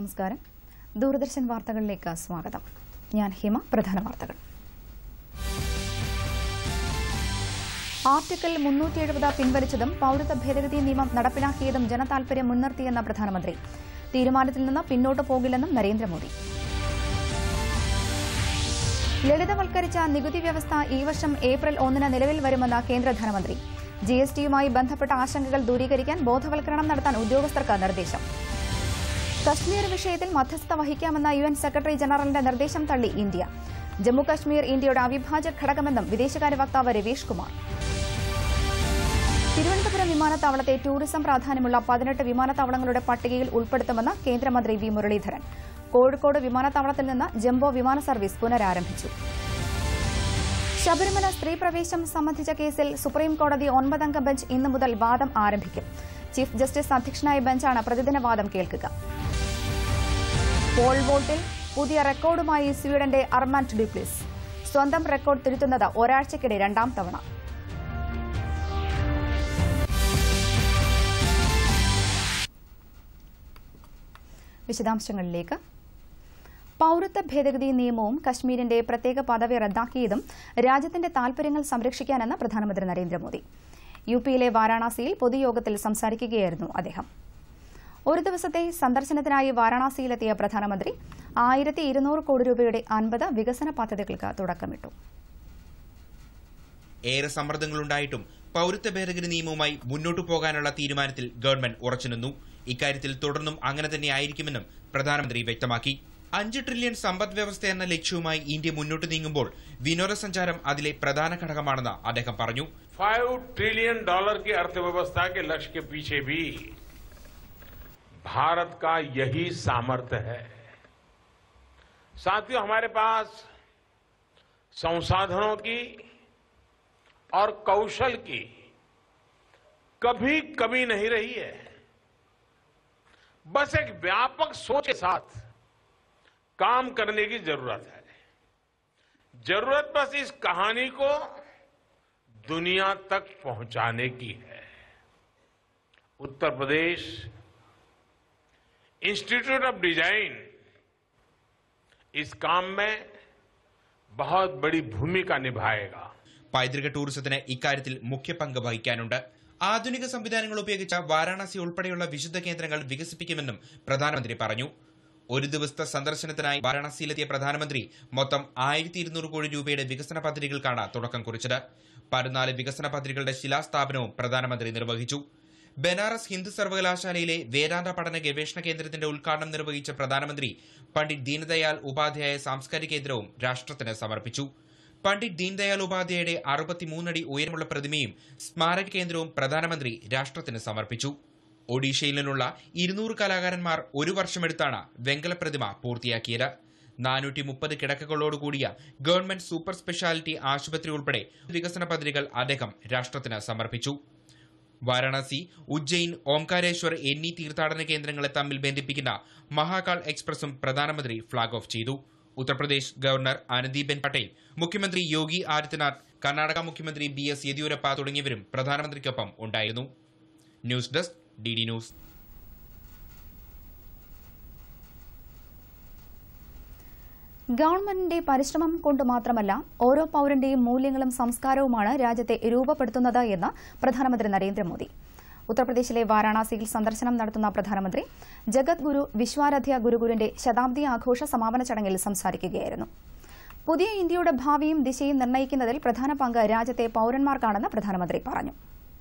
നമസ്കാരം ദൂരദർശൻ വാർത്തകളിലേക്ക് സ്വാഗതം ഞാൻ ഹിമ പ്രധാന വാർത്തകൾ ആർട്ടിക്കിൾ മുന്നൂറ്റി എഴുപത് പിൻവലിച്ചതും പൌരത്വ ഭേദഗതി നിയമം നടപ്പിലാക്കിയതും ജനതാൽപര്യം മുൻനിർത്തിയെന്ന പ്രധാനമന്ത്രി തീരുമാനത്തിൽ നിന്ന് പിന്നോട്ട് പോകില്ലെന്നും നരേന്ദ്രമോദി ലളിതവൽക്കരിച്ച നികുതി വ്യവസ്ഥ ഈ വർഷം ഏപ്രിൽ ഒന്നിന് നിലവിൽ വരുമെന്ന് കേന്ദ്ര ധനമന്ത്രി ജി എസ് ടിയുമായി ബന്ധപ്പെട്ട ആശങ്കകൾ ദൂരീകരിക്കാൻ ബോധവൽക്കരണം നടത്താൻ ഉദ്യോഗസ്ഥർക്ക് നിർദ്ദേശം കശ്മീർ വിഷയത്തിൽ മധ്യസ്ഥത വഹിക്കാമെന്ന യു എൻ സെക്രട്ടറി ജനറലിന്റെ നിർദ്ദേശം തള്ളി ഇന്ത്യ ജമ്മുകശ്മീർ ഇന്ത്യയുടെ അവിഭാജ്യ ഘടകമെന്നും വിദേശകാര്യ വക്താവ് രവീഷ് കുമാർ തിരുവനന്തപുരം വിമാനത്താവളത്തെ ടൂറിസം പ്രാധാന്യമുള്ള പതിനെട്ട് വിമാനത്താവളങ്ങളുടെ പട്ടികയിൽ ഉൾപ്പെടുത്തുമെന്ന് കേന്ദ്രമന്ത്രി വി മുരളീധരൻ കോഴിക്കോട് വിമാനത്താവളത്തിൽ നിന്ന് ജംബോ വിമാന സർവീസ് പുനരാരംഭിച്ചു ശബരിമല സ്ത്രീ പ്രവേശം സംബന്ധിച്ച കേസിൽ സുപ്രീം കോടതി ഒൻപതംഗ ബെഞ്ച് ഇന്നു മുതൽ വാദം ആരംഭിക്കും ചീഫ് ജസ്റ്റിസ് അധ്യക്ഷനായ ബെഞ്ചാണ് പ്രതിദിന വാദം കേൾക്കുക പോൾ വോട്ടിൽ പുതിയ റെക്കോർഡുമായി സ്വീഡന്റെ അർമാൻഡ് ഡ്യൂപ്ലിസ് സ്വന്തം റെക്കോർഡ് തിരുത്തുന്നത് ഒരാഴ്ചയ്ക്കിടെ രണ്ടാം തവണ വിശദാംശങ്ങളിലേക്ക് പൌരത്വ ഭേദഗതി നിയമവും കശ്മീരിന്റെ പ്രത്യേക പദവി റദ്ദാക്കിയതും രാജ്യത്തിന്റെ താൽപര്യങ്ങൾ സംരക്ഷിക്കാനെന്ന് പ്രധാനമന്ത്രി നരേന്ദ്രമോദി യു പിയിലെ വാരാണസിയിൽ പൊതുയോഗത്തിൽ സംസാരിക്കുകയായിരുന്നു അദ്ദേഹം ഒരു ദിവസത്തെ സന്ദർശനത്തിനായി വാരാണസിയിലെത്തിയ പ്രധാനമന്ത്രി ആയിരത്തി ഇരുന്നൂറ് കോടി രൂപയുടെ അൻപത് വികസന പദ്ധതികൾക്ക് തുടക്കമിട്ടു ഏറെ സമ്മർദ്ദങ്ങളുണ്ടായിട്ടും പൌരത്വ ഭേദഗതി നിയമവുമായി മുന്നോട്ടു പോകാനുള്ള തീരുമാനത്തിൽ ഗവൺമെന്റ് ഉറച്ചുനിന്നു ഇക്കാര്യത്തിൽ തുടർന്നും അങ്ങനെ തന്നെയായിരിക്കുമെന്നും പ്രധാനമന്ത്രി വ്യക്തമാക്കി അഞ്ച് ട്രില്യൺ സമ്പദ് വ്യവസ്ഥ എന്ന ലക്ഷ്യവുമായി ഇന്ത്യ മുന്നോട്ട് നീങ്ങുമ്പോൾ വിനോദസഞ്ചാരം അതിലെ പ്രധാന ഘടകമാണെന്ന് അദ്ദേഹം പറഞ്ഞു फाइव ट्रिलियन डॉलर की अर्थव्यवस्था के लक्ष्य के पीछे भी भारत का यही सामर्थ्य है साथियों हमारे पास संसाधनों की और कौशल की कभी कमी नहीं रही है बस एक व्यापक सोच के साथ काम करने की जरूरत है जरूरत बस इस कहानी को दुनिया तक पहुंचाने की है Uttar Pradesh institute of design इस काम में बहुत बड़ी भूमिका निभाएगा പൈതൃക ടൂറിസത്തിന് ഇക്കാര്യത്തിൽ മുഖ്യ പങ്ക് വഹിക്കാനുണ്ട് ആധുനിക സംവിധാനങ്ങൾ ഉപയോഗിച്ച വാരാണസി ഉൾപ്പെടെയുള്ള വിശുദ്ധ കേന്ദ്രങ്ങൾ വികസിപ്പിക്കുമെന്നും പ്രധാനമന്ത്രി പറഞ്ഞു ഒരു ദിവസത്തെ സന്ദർശനത്തിനായി വാരാണസിയിലെത്തിയ പ്രധാനമന്ത്രി മൊത്തം ആയിരത്തി ഇരുന്നൂറ് കോടി രൂപയുടെ വികസന പദ്ധതികൾക്കാണ് തുടക്കം കുറിച്ചത് പതിനാല് വികസന പദ്ധതികളുടെ ശിലാസ്ഥാപനവും പ്രധാനമന്ത്രി നിർവഹിച്ചു ബനാറസ് ഹിന്ദു സർവകലാശാലയിലെ വേദാന്ത പഠന ഗവേഷണ കേന്ദ്രത്തിന്റെ ഉദ്ഘാടനം നിർവഹിച്ച പ്രധാനമന്ത്രി പണ്ഡിറ്റ് ദീനദയാൽ ഉപാധ്യായ സാംസ്കാരിക കേന്ദ്രവും രാഷ്ട്രത്തിന് സമർപ്പിച്ചു പണ്ഡിറ്റ് ദീൻദയാൽ ഉപാധ്യായയുടെ അറുപത്തിമൂന്നടി ഉയരമുള്ള പ്രതിമയും സ്മാരക കേന്ദ്രവും പ്രധാനമന്ത്രി രാഷ്ട്രത്തിന് സമർപ്പിച്ചു ഒഡീഷയിൽ നിന്നുള്ള ഇരുന്നൂറ് കലാകാരന്മാർ ഒരു വർഷമെടുത്താണ് വെങ്കല പ്രതിമ പൂർത്തിയാക്കിയത് നാനൂറ്റി മുപ്പത് കിടക്കകളോടുകൂടിയ ഗവൺമെന്റ് സൂപ്പർ സ്പെഷ്യാലിറ്റി ആശുപത്രി ഉൾപ്പെടെ വികസന പദ്ധതികൾ അദ്ദേഹം രാഷ്ട്രത്തിന് സമർപ്പിച്ചു വാരാണസി ഉജ്ജയിൻ ഓംകാരേശ്വർ എന്നീ തീർത്ഥാടന കേന്ദ്രങ്ങളെ തമ്മിൽ ബന്ധിപ്പിക്കുന്ന മഹാകാൾ എക്സ്പ്രസും പ്രധാനമന്ത്രി ഫ്ളാഗ് ഓഫ് ചെയ്തു ഉത്തർപ്രദേശ് ഗവർണർ ആനന്ദിബെൻ പട്ടേൽ മുഖ്യമന്ത്രി യോഗി ആദിത്യനാഥ് കർണാടക മുഖ്യമന്ത്രി ബി എസ് യെദ്യൂരപ്പ തുടങ്ങിയവരും പ്രധാനമന്ത്രിക്കൊപ്പം ഉണ്ടായിരുന്നു news desk D D news ഗവൺമെന്റിന്റെ പരിശ്രമം കൊണ്ട് മാത്രമല്ല ഓരോ പൌരന്റെയും മൂല്യങ്ങളും സംസ്കാരവുമാണ് രാജ്യത്തെ രൂപപ്പെടുത്തുന്നത് എന്ന് പ്രധാനമന്ത്രി നരേന്ദ്രമോദി ഉത്തർപ്രദേശിലെ വാരാണസിയിൽ സന്ദർശനം നടത്തുന്ന പ്രധാനമന്ത്രി ജഗത് ഗുരു വിശ്വാരാധ്യ ഗുരുഗുരുവിന്റെ ശതാബ്ദി ആഘോഷ സമാപന ചടങ്ങിൽ സംസാരിക്കുകയായിരുന്നു പുതിയ ഇന്ത്യയുടെ ഭാവിയും ദിശയും നിർണ്ണയിക്കുന്നതിൽ പ്രധാന പങ്ക് രാജ്യത്തെ പൌരന്മാർക്കാണെന്ന് പ്രധാനമന്ത്രി പറഞ്ഞു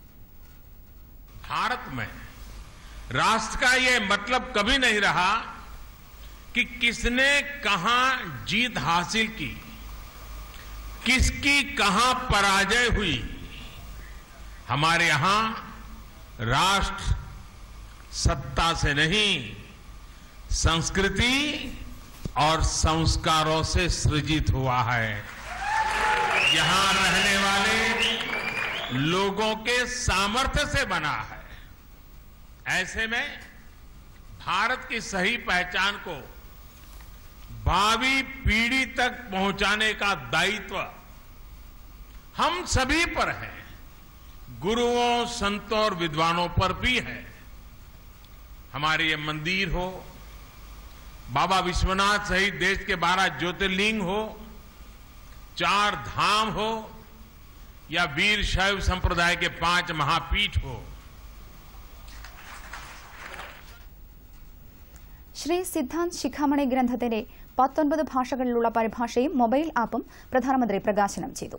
भारत में राष्ट्र का ये मतलब कभी नहीं रहा कि किसने कहां जीत हासिल की किसकी कहां पराजय हुई हमारे यहां राष्ट्र सत्ता से नहीं संस्कृति और संस्कारों से सृजित हुआ है यहां रहने वाले लोगों के सामर्थ्य से बना है ऐसे में भारत की सही पहचान को भावी पीढ़ी तक पहुंचाने का दायित्व हम सभी पर है गुरुओं संतों और विद्वानों पर भी है हमारे ये मंदिर हो बाबा विश्वनाथ सहित देश के बारह ज्योतिर्लिंग हो चार धाम हो या वीर शैव संप्रदाय के पांच महापीठ हो ശ്രീ സിദ്ധാന്ത് ശിഖാമണി ഗ്രന്ഥത്തിന്റെ പത്തൊൻപത് ഭാഷകളിലുള്ള പരിഭാഷയും മൊബൈൽ ആപ്പും പ്രധാനമന്ത്രി പ്രകാശനം ചെയ്തു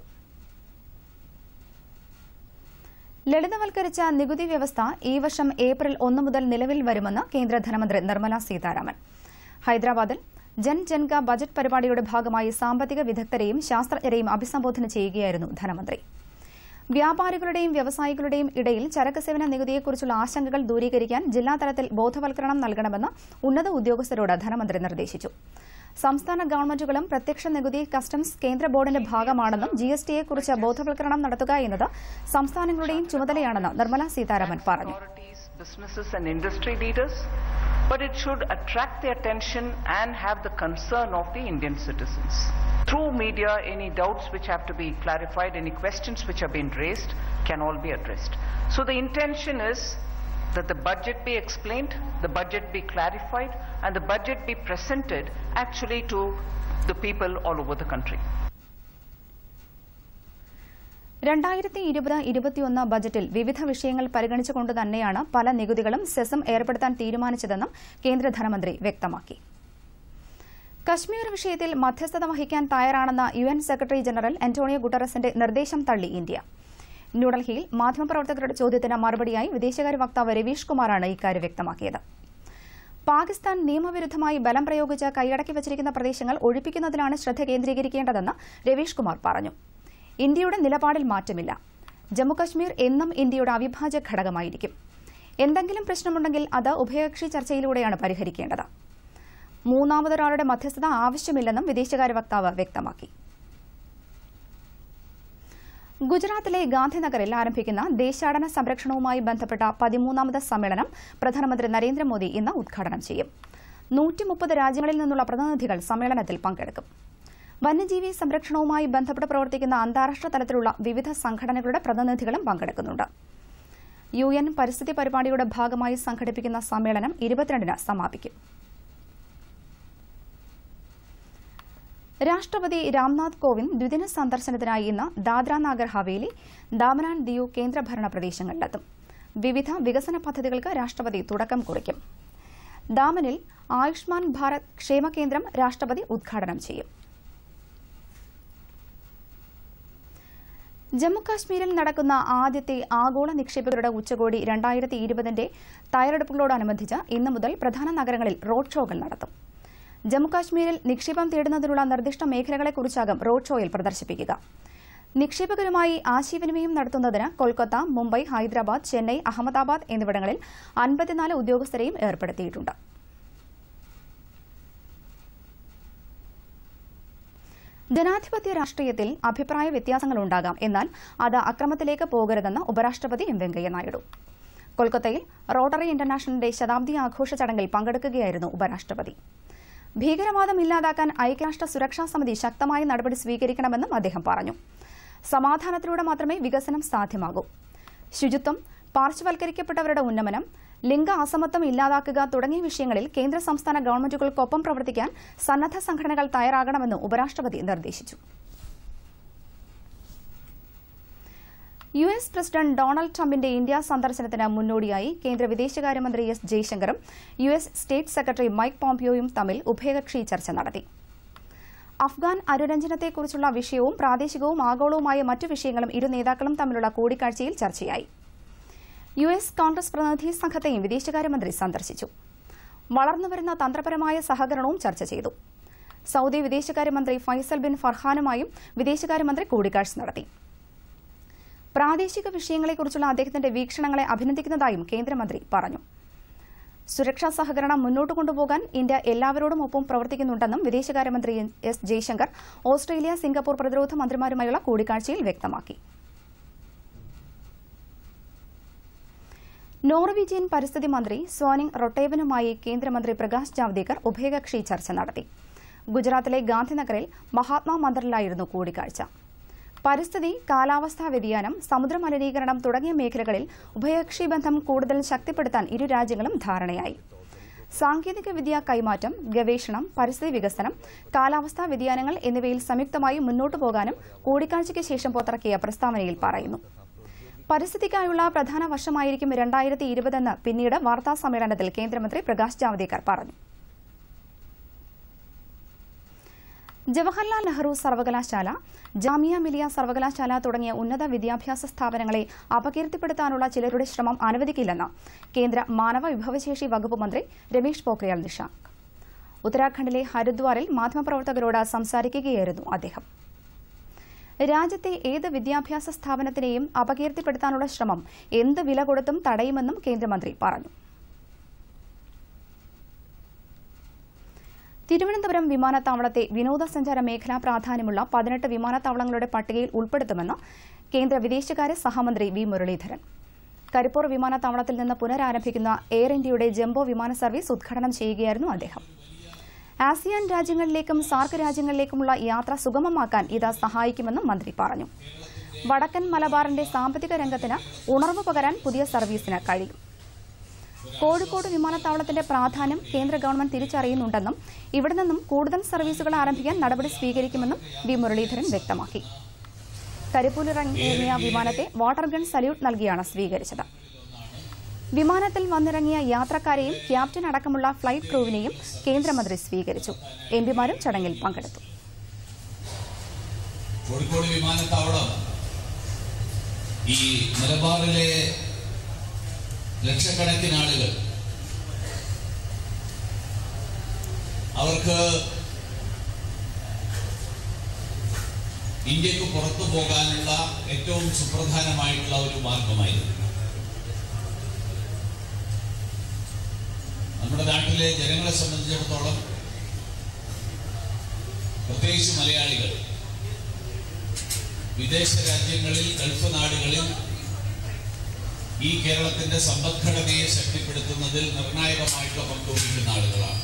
ലളിതവൽക്കരിച്ച നികുതി വ്യവസ്ഥ ഈ വർഷം ഏപ്രിൽ ഒന്ന് മുതൽ നിലവിൽ വരുമെന്ന് കേന്ദ്ര ധനമന്ത്രി നിർമ്മല സീതാരാമൻ ഹൈദരാബാദിൽ ജൻ ജൻക ബജറ്റ് പരിപാടിയുടെ ഭാഗമായി സാമ്പത്തിക വിദഗ്ധരെയും ശാസ്ത്രജ്ഞരെയും അഭിസംബോധന ചെയ്യുകയായിരുന്നു ധനമന്ത്രി വ്യാപാരികളുടെയും വ്യവസായികളുടെയും ഇടയിൽ ചരക്ക് സേവന നികുതിയെക്കുറിച്ചുള്ള ആശങ്കകൾ ദൂരീകരിക്കാൻ ജില്ലാതലത്തിൽ ബോധവൽക്കരണം നൽകണമെന്ന് ഉന്നത ഉദ്യോഗസ്ഥരോട് ധനമന്ത്രി നിർദ്ദേശിച്ചു സംസ്ഥാന ഗവൺമെന്റുകളും പ്രത്യക്ഷ നികുതി കസ്റ്റംസ് കേന്ദ്ര ബോർഡിന്റെ ഭാഗമാണെന്നും ജി എസ് ടിയെക്കുറിച്ച് ബോധവൽക്കരണം നടത്തുക എന്നത് സംസ്ഥാനങ്ങളുടെയും ചുമതലയാണെന്ന് നിർമ്മല സീതാരാമൻ പറഞ്ഞു authorities, businesses and industry leaders, but it should attract the attention and have the concern of the Indian citizens. Through media, any doubts which have to be clarified, any questions which have been raised can all be addressed. So the intention is that the budget be explained, the budget be clarified, and the budget be presented actually to the people all over the country. രണ്ടായിരത്തി ഇരുപത് ഇരുപത്തിയൊന്ന് ബജറ്റിൽ വിവിധ വിഷയങ്ങൾ പരിഗണിച്ചുകൊണ്ട് തന്നെയാണ് പല നികുതികളും സെസും ഏർപ്പെടുത്താൻ തീരുമാനിച്ചതെന്നും കേന്ദ്ര ധനമന്ത്രി വ്യക്തമാക്കി കശ്മീർ വിഷയത്തിൽ മധ്യസ്ഥത വഹിക്കാൻ തയ്യാറാണെന്ന U N secretary general Antonio ഗുട്ടറസിന്റെ നിർദ്ദേശം തള്ളി ഇന്ത്യ ന്യൂഡൽഹിയിൽ മാധ്യമപ്രവർത്തകരുടെ ചോദ്യത്തിന് മറുപടിയായി വിദേശകാര്യ വക്താവ് രവീഷ് കുമാറാണ് ഇക്കാര്യം വ്യക്തമാക്കിയത് പാകിസ്ഥാൻ നിയമവിരുദ്ധമായി ബലം പ്രയോഗിച്ച് കൈയടക്കി വച്ചിരിക്കുന്ന പ്രദേശങ്ങൾ ഒഴിപ്പിക്കുന്നതിലാണ് ശ്രദ്ധ കേന്ദ്രീകരിക്കേണ്ടതെന്ന് രവീഷ് കുമാർ പറഞ്ഞു ഇന്ത്യയുടെ നിലപാടിൽ മാറ്റമില്ല ജമ്മുകശ്മീർ എന്നും ഇന്ത്യയുടെ അവിഭാജ്യ ഘടകമായിരിക്കും എന്തെങ്കിലും പ്രശ്നമുണ്ടെങ്കിൽ അത് ഉഭയകക്ഷി ചർച്ചയിലൂടെയാണ് പരിഹരിക്കേണ്ടത് മൂന്നാമതൊരാളുടെ മധ്യസ്ഥത ആവശ്യമില്ലെന്നും വിദേശകാര്യ വക്താവ് വ്യക്തമാക്കി ഗുജറാത്തിലെ ഗാന്ധിനഗറിൽ ആരംഭിക്കുന്ന ദേശാടന സംരക്ഷണവുമായി ബന്ധപ്പെട്ട പതിമൂന്നാമത് സമ്മേളനം പ്രധാനമന്ത്രി നരേന്ദ്രമോദി ഇന്ന് ഉദ്ഘാടനം ചെയ്യും നൂറ്റി മുപ്പത് രാജ്യങ്ങളിൽ നിന്നുള്ള പ്രതിനിധികൾ സമ്മേളനത്തിൽ പങ്കെടുക്കും വന്യജീവി സംരക്ഷണവുമായി ബന്ധപ്പെട്ട് പ്രവർത്തിക്കുന്ന അന്താരാഷ്ട്ര തലത്തിലുള്ള വിവിധ സംഘടനകളുടെ പ്രതിനിധികളും പങ്കെടുക്കുന്നുണ്ട് യു എൻ പരിസ്ഥിതി പരിപാടിയുടെ ഭാഗമായി സംഘടിപ്പിക്കുന്ന സമ്മേളനം ഇരുപത്തിരണ്ടിന് സമാപിക്കും രാഷ്ട്രപതി രാംനാഥ് കോവിന്ദ് ദ്വിദിന സന്ദർശനത്തിനായി ഇന്ന് ദാദ്ര നാഗർ ഹവേലി ദാമൻ ആൻഡ് ദിയു കേന്ദ്രഭരണ പ്രദേശങ്ങളിലെത്തും വിവിധ വികസന പദ്ധതികൾക്ക് രാഷ്ട്രപതി തുടക്കം കുറിക്കും ദാമനിൽ ആയുഷ്മാൻ ഭാരത് ക്ഷേമ കേന്ദ്രം രാഷ്ട്രപതി ഉദ്ഘാടനം ചെയ്യും ജമ്മുകാശ്മീരിൽ നടക്കുന്ന ആദ്യത്തെ ആഗോള നിക്ഷേപകരുടെ ഉച്ചകോടി രണ്ടായിരത്തി ഇരുപതിന്റെ തയ്യാറെടുപ്പുകളോടനുബന്ധിച്ച് ഇന്നു മുതൽ പ്രധാന നഗരങ്ങളിൽ റോഡ് ഷോകൾ നടത്തും ജമ്മുകാശ്മീരിൽ നിക്ഷേപം തേടുന്നതിനുള്ള നിർദ്ദിഷ്ട മേഖലകളെക്കുറിച്ചാകും റോഡ് ഷോയിൽ പ്രദർശിപ്പിക്കുക നിക്ഷേപകരുമായി ആശയവിനിമയം നടത്തുന്നതിന് കൊൽക്കത്ത മുംബൈ ഹൈദരാബാദ് ചെന്നൈ അഹമ്മദാബാദ് എന്നിവിടങ്ങളിൽ അൻപത്തിനാല് ഉദ്യോഗസ്ഥരെയും ഏർപ്പെടുത്തിയിട്ടുണ്ട് ജനാധിപത്യ രാഷ്ട്രീയത്തിൽ അഭിപ്രായ വ്യത്യാസങ്ങളുണ്ടാകാം എന്നാൽ അത് അക്രമത്തിലേക്ക് പോകരുതെന്ന് ഉപരാഷ്ട്രപതി എം വെങ്കയ്യനായിഡു കൊൽക്കത്തയിൽ റോട്ടറി ഇന്റർനാഷണലിന്റെ ശതാബ്ദി ആഘോഷ ചടങ്ങിൽ പങ്കെടുക്കുകയായിരുന്നു ഉപരാഷ്ട്രപതി ഭീകരവാദം ഇല്ലാതാക്കാൻ ഐക്യരാഷ്ട്ര സുരക്ഷാ സമിതി ശക്തമായ നടപടി സ്വീകരിക്കണമെന്നും അദ്ദേഹം പറഞ്ഞു സമാധാനത്തിലൂടെ മാത്രമേ വികസനം സാധ്യമാകൂ ശുചിത്വം പാർശ്വവൽക്കരിക്കപ്പെട്ടവരുടെ ഉന്നമനം ലിംഗ അസമത്വം ഇല്ലാതാക്കുക തുടങ്ങിയ വിഷയങ്ങളിൽ കേന്ദ്ര സംസ്ഥാന ഗവൺമെന്റുകൾക്കൊപ്പം പ്രവർത്തിക്കാൻ സന്നദ്ധ സംഘടനകൾ തയ്യാറാകണമെന്നും ഉപരാഷ്ട്രപതി നിർദ്ദേശിച്ചു യു എസ് പ്രസിഡന്റ് ഡൊണാൾഡ് ട്രംപിന്റെ ഇന്ത്യ സന്ദർശനത്തിന് മുന്നോടിയായി കേന്ദ്ര വിദേശകാര്യമന്ത്രി എസ് ജയശങ്കറും U S state secretary Mike പോംപിയോയും തമ്മിൽ ഉഭയകക്ഷി ചർച്ച നടത്തി അഫ്ഗാൻ അനുരഞ്ജനത്തെക്കുറിച്ചുള്ള വിഷയവും പ്രാദേശികവും ആഗോളവുമായ മറ്റു വിഷയങ്ങളും ഇരു നേതാക്കളും തമ്മിലുള്ള കൂടിക്കാഴ്ചയിൽ ചർച്ചയായി യു എസ് കോൺഗ്രസ് പ്രതിനിധി സംഘത്തെയും വിദേശകാര്യമന്ത്രി സന്ദർശിച്ചു വളർന്നുവരുന്ന തന്ത്രപരമായ സഹകരണവും ചർച്ച ചെയ്തു സൌദി വിദേശകാര്യമന്ത്രി ഫൈസൽ ബിൻ ഫർഹാനുമായും വിദേശകാര്യമന്ത്രി കൂടിക്കാഴ്ച നടത്തി പ്രാദേശിക വിഷയങ്ങളെക്കുറിച്ചുള്ള അദ്ദേഹത്തിന്റെ വീക്ഷണങ്ങളെ അഭിനന്ദിക്കുന്നതായും കേന്ദ്രമന്ത്രി പറഞ്ഞു സുരക്ഷാ സഹകരണം മുന്നോട്ട് കൊണ്ടുപോകാൻ ഇന്ത്യ എല്ലാവരോടും ഒപ്പം പ്രവർത്തിക്കുന്നുണ്ടെന്നും വിദേശകാര്യമന്ത്രി എസ് ജയശങ്കർ ഓസ്ട്രേലിയ സിംഗപ്പൂർ പ്രതിരോധ മന്ത്രിമാരുമായുള്ള കൂടിക്കാഴ്ചയിൽ വ്യക്തമാക്കി നോർവീജിയൻ പരിസ്ഥിതി മന്ത്രി സോനിങ് റൊട്ടേവനുമായി കേന്ദ്രമന്ത്രി പ്രകാശ് ജാവ്ദേക്കർ ഉഭയകക്ഷി ചർച്ച നടത്തി ഗുജറാത്തിലെ ഗാന്ധിനഗറിൽ മഹാത്മാ മന്ദിറിലായിരുന്നു കൂടിക്കാഴ്ച പരിസ്ഥിതി കാലാവസ്ഥാ വ്യതിയാനം സമുദ്ര മലിനീകരണം തുടങ്ങിയ മേഖലകളിൽ ഉഭയകക്ഷി ബന്ധം കൂടുതൽ ശക്തിപ്പെടുത്താൻ ഇരു രാജ്യങ്ങളും ധാരണയായി സാങ്കേതിക വിദ്യ കൈമാറ്റം ഗവേഷണം പരിസ്ഥിതി വികസനം കാലാവസ്ഥാ വ്യതിയാനങ്ങൾ എന്നിവയിൽ സംയുക്തമായി മുന്നോട്ടു പോകാനും കൂടിക്കാഴ്ചയ്ക്ക് ശേഷം പുറത്തിറക്കിയ പ്രസ്താവനയിൽ പറയുന്നു പരിസ്ഥിതിക്കായുള്ള പ്രധാന വർഷമായിരിക്കും രണ്ടായിരത്തി ഇരുപതെന്ന് പിന്നീട് വാർത്താ സമ്മേളനത്തിൽ കേന്ദ്രമന്ത്രി പ്രകാശ് ജാവ്ദേക്കർ പറഞ്ഞു ജവഹർലാൽ നെഹ്റു സർവകലാശാല ജാമിയ മിലിയ സർവകലാശാല തുടങ്ങിയ ഉന്നത വിദ്യാഭ്യാസ സ്ഥാപനങ്ങളെ അപകീർത്തിപ്പെടുത്താനുള്ള ചിലരുടെ ശ്രമം അനുവദിക്കില്ലെന്ന് കേന്ദ്ര മാനവ വിഭവശേഷി വകുപ്പ് മന്ത്രി രമേഷ് പോഖ്രിയാൽ നിഷാങ്ക് ഉത്തരാഖണ്ഡിലെ ഹരിദ്വാറിൽ മാധ്യമപ്രവർത്തകരോട് സംസാരിക്കുകയായിരുന്നു അദ്ദേഹം രാജ്യത്തെ ഏത് വിദ്യാഭ്യാസ സ്ഥാപനത്തിനെയും അപകീർത്തിപ്പെടുത്താനുള്ള ശ്രമം എന്ത് വില കൊടുത്തും തടയുമെന്നും കേന്ദ്രമന്ത്രി പറഞ്ഞു തിരുവനന്തപുരം വിമാനത്താവളത്തെ വിനോദസഞ്ചാര മേഖലാ പ്രാധാന്യമുള്ള പതിനെട്ട് വിമാനത്താവളങ്ങളുടെ പട്ടികയിൽ ഉൾപ്പെടുത്തുമെന്ന് കേന്ദ്ര വിദേശകാര്യ സഹമന്ത്രി വി മുരളീധരൻ കരിപ്പൂർ വിമാനത്താവളത്തിൽ നിന്ന് പുനരാരംഭിക്കുന്ന എയർ ഇന്ത്യയുടെ ജംബോ വിമാന സർവീസ് ഉദ്ഘാടനം ചെയ്യുകയായിരുന്നു അദ്ദേഹം ആസിയാൻ രാജ്യങ്ങളിലേക്കും സാർക്ക് രാജ്യങ്ങളിലേക്കുമുള്ള യാത്ര സുഗമമാക്കാൻ ഇത് സഹായിക്കുമെന്നും മന്ത്രി പറഞ്ഞു വടക്കൻ മലബാറിന്റെ സാമ്പത്തിക രംഗത്തിന് ഉണർവ് പകരാൻ പുതിയ സർവീസിന് കഴിയും കോഴിക്കോട് വിമാനത്താവളത്തിന്റെ പ്രാധാന്യം കേന്ദ്ര ഗവൺമെന്റ് തിരിച്ചറിയുന്നുണ്ടെന്നും ഇവിടെ നിന്നും കൂടുതൽ സർവീസുകൾ ആരംഭിക്കാൻ നടപടി സ്വീകരിക്കുമെന്നും വി മുരളീധരൻ വ്യക്തമാക്കി കരിപ്പൂരിറങ്ങിയ വിമാനത്തെ വാട്ടർ ഗൺ സല്യൂട്ട് നൽകിയാണ് സ്വീകരിച്ചത് വിമാനത്തിൽ വന്നിറങ്ങിയ യാത്രക്കാരെയും ക്യാപ്റ്റൻ അടക്കമുള്ള ഫ്ലൈറ്റ് ക്രൂവിനെയും കേന്ദ്രമന്ത്രി സ്വീകരിച്ചു എംപിമാരും ചടങ്ങിൽ പങ്കെടുത്തു കോഴിക്കോട് വിമാനത്താവളം ഈ മലബാറിലെ ലക്ഷക്കണക്കിന് ആളുകൾ അവർക്ക് ഇന്ത്യക്ക് പുറത്തു പോകാനുള്ള ഏറ്റവും സുപ്രധാനമായിട്ടുള്ള ഒരു മാർഗമായിരുന്നു നമ്മുടെ നാട്ടിലെ ജനങ്ങളെ സംബന്ധിച്ചിടത്തോളം പ്രത്യേകിച്ച് മലയാളികൾ വിദേശ രാജ്യങ്ങളിൽ ഗൾഫ് നാടുകളിൽ ഈ കേരളത്തിന്റെ സമ്പദ്ഘടനയെ ശക്തിപ്പെടുത്തുന്നതിൽ നിർണായകമായിട്ടുള്ള പങ്കുവഹിക്കുന്ന ആളുകളാണ്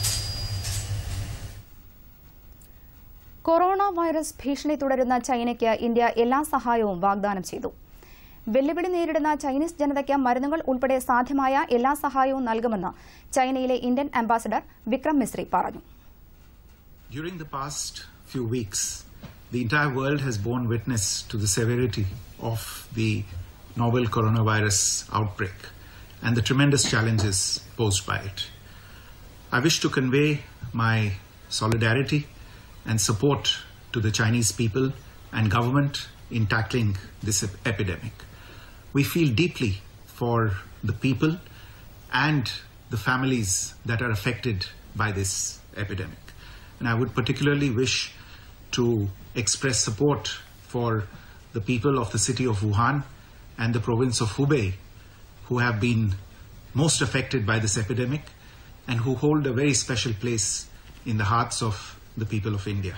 കൊറോണ വൈറസ് ഭീഷണി തുടരുന്ന ചൈനയ്ക്ക് ഇന്ത്യ എല്ലാ സഹായവും വാഗ്ദാനം ചെയ്തു വെല്ലുവിളി നേരിടുന്ന ചൈനീസ് ജനതയ്ക്ക് മരുന്നുകൾ ഉൾപ്പെടെ സാധ്യമായ എല്ലാ സഹായവും നൽകുമെന്ന് ചൈനയിലെ ഇന്ത്യൻ അംബാസഡർ വിക്രം മിശ്രി പറഞ്ഞു During the past few weeks, the entire world has borne witness to the severity of the novel coronavirus outbreak and the tremendous challenges posed by it. I wish to convey my solidarity and support to the Chinese people and government in tackling this ep- epidemic. We feel deeply for the people and the families that are affected by this epidemic. And I would particularly wish to express support for the people of the city of Wuhan and the province of Hubei who have been most affected by this epidemic and who hold a very special place in the hearts of the people of India.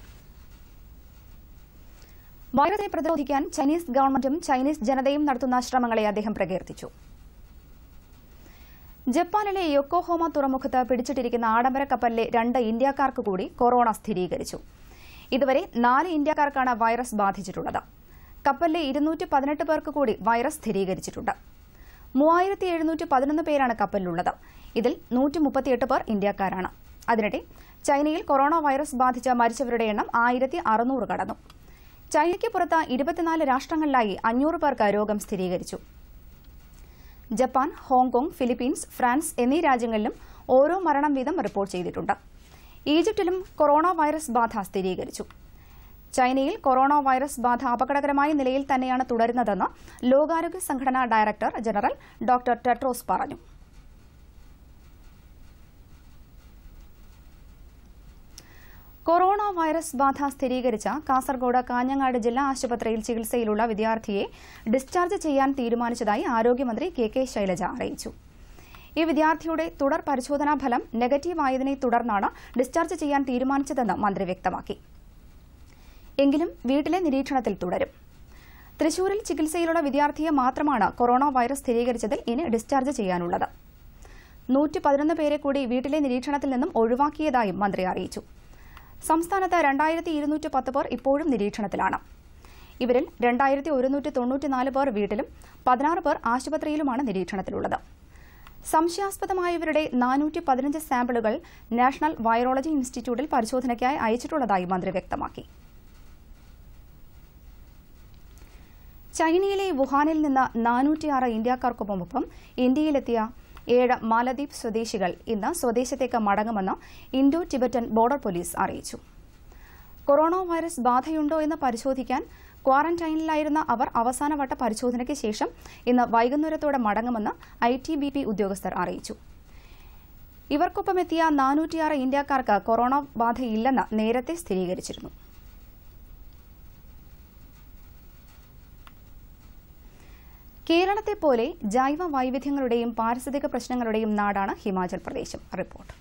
വൈറസെ പ്രതിരോധിക്കാൻ Chinese ഗവൺമെന്റും Chinese ജനതയും നടത്തുന്ന ശ്രമങ്ങളെ അദ്ദേഹം പ്രകീർത്തിച്ചു ജപ്പാനിലെ യൊക്കോഹോമ തുറമുഖത്ത് പിടിച്ചിട്ടിരിക്കുന്ന ആഡംബര കപ്പലിലെ രണ്ട് ഇന്ത്യക്കാർക്ക് കൂടി കൊറോണ സ്ഥിരീകരിച്ചു ഇതുവരെ നാല് ഇന്ത്യക്കാർക്കാണ് വൈറസ് ബാധിച്ചിട്ടുള്ളത് കപ്പലിലെ ഇരുന്നൂറ്റി പതിനെട്ട് പേർക്ക് കൂടി വൈറസ് സ്ഥിരീകരിച്ചിട്ടുണ്ട് മൂവായിരത്തി എഴുന്നൂറ്റി പതിനൊന്ന് പേരാണ് കപ്പലിലുള്ളത് ഇതിൽ നൂറ്റി മുപ്പത്തിയെട്ട് പേർ ഇന്ത്യക്കാരാണ് അതിനിടെ ചൈനയിൽ കൊറോണ വൈറസ് ബാധിച്ച മരിച്ചവരുടെ എണ്ണം ആയിരത്തി അറുന്നൂറ് കടന്നു ചൈനയ്ക്ക് പുറത്ത് ഇരുപത്തിനാല് രാഷ്ട്രങ്ങളിലായി അഞ്ഞൂറ് പേർക്ക് രോഗം സ്ഥിരീകരിച്ചു ജപ്പാൻ ഹോങ്കോങ് ഫിലിപ്പീൻസ് ഫ്രാൻസ് എന്നീ രാജ്യങ്ങളിലും ഓരോ മരണം വീതം റിപ്പോർട്ട് ചെയ്തിട്ടുണ്ട് ഈജിപ്തിലും കൊറോണ വൈറസ് ബാധ സ്ഥിരീകരിച്ചു ചൈനയിൽ കൊറോണ വൈറസ് ബാധ അപകടകരമായ നിലയിൽ തന്നെയാണ് തുടരുന്നതെന്ന് ലോകാരോഗ്യ സംഘടനാ ഡയറക്ടർ ജനറൽ ഡോക്ടർ ടെട്രോസ് പറഞ്ഞു കൊറോണ വൈറസ് ബാധ സ്ഥിരീകരിച്ച കാസർഗോഡ് കാഞ്ഞങ്ങാട് ജില്ലാ ആശുപത്രിയിൽ ചികിത്സയിലുള്ള വിദ്യാർത്ഥിയെ ഡിസ്ചാർജ് ചെയ്യാൻ തീരുമാനിച്ചതായി ആരോഗ്യമന്ത്രി കെ കെ ശൈലജ അറിയിച്ചു ഈ വിദ്യാർത്ഥിയുടെ തുടർ പരിശോധനാ ഫലം നെഗറ്റീവ് ആയതിനെ തുടർന്നാണ് ഡിസ്ചാർജ് ചെയ്യാൻ തീരുമാനിച്ചതെന്ന് മന്ത്രി വ്യക്തമാക്കി എങ്കിലും വീട്ടിലെ നിരീക്ഷണത്തിൽ തുടരും തൃശൂരിൽ ചികിത്സയിലുള്ള വിദ്യാർത്ഥിയെ മാത്രമാണ് കൊറോണ വൈറസ് സ്ഥിരീകരിച്ചതിൽ ഇനി ഡിസ്ചാർജ് ചെയ്യാനുള്ളത് നൂറ്റി പതിനൊന്ന് പേരെ കൂടി വീട്ടിലെ നിരീക്ഷണത്തിൽ നിന്നും ഒഴിവാക്കിയതായും മന്ത്രി അറിയിച്ചു സംസ്ഥാനത്ത് രണ്ടായിരത്തി ഇരുന്നൂറ്റി പത്ത് പേർ ഇപ്പോഴും നിരീക്ഷണത്തിലാണ് ഇവരിൽ രണ്ടായിരത്തി ഒരുന്നൂറ്റി തൊണ്ണൂറ്റിനാല് പേർ വീട്ടിലും പതിനാറ് പേർ ആശുപത്രിയിലുമാണ് നിരീക്ഷണത്തിലുള്ളത് സംശയാസ്പദമായവരുടെ നാനൂറ്റി പതിനഞ്ച് സാമ്പിളുകൾ നാഷണൽ വൈറോളജി ഇൻസ്റ്റിറ്റ്യൂട്ടിൽ പരിശോധനയ്ക്കായി അയച്ചിട്ടുള്ളതായി മന്ത്രി വ്യക്തമാക്കി ചൈനയിലെ വുഹാനിൽ നിന്ന് നാനൂറ്റിയാറ് ഇന്ത്യക്കാർക്കൊപ്പമൊപ്പം ഇന്ത്യയിലെത്തിയ ഏഴ് മാലദ്വീപ് സ്വദേശികൾ ഇന്ന് സ്വദേശത്തേക്ക് മടങ്ങുമെന്ന് ഇൻഡോ ടിബറ്റൻ ബോർഡർ പോലീസ് അറിയിച്ചു കൊറോണ വൈറസ് ബാധയുണ്ടോ എന്ന് പരിശോധിക്കാൻ ക്വാറന്റൈനിലായിരുന്ന അവർ അവസാനവട്ട പരിശോധനയ്ക്ക് ശേഷം ഇന്ന് വൈകുന്നേരത്തോടെ മടങ്ങുമെന്ന് ഐ ടി ബി പി ഉദ്യോഗസ്ഥർ അറിയിച്ചു ഇവർക്കൊപ്പമെത്തിയ നാനൂറ്റിയാറ് ഇന്ത്യക്കാർക്ക് കൊറോണ ബാധയില്ലെന്ന് നേരത്തെ സ്ഥിരീകരിച്ചിരുന്നു കേരളത്തെ പോലെ ജൈവ വൈവിധ്യങ്ങളുടെയും പാരിസ്ഥിതിക പ്രശ്നങ്ങളുടെയും നാടാണ് ഹിമാചൽ പ്രദേശം റിപ്പോർട്ട്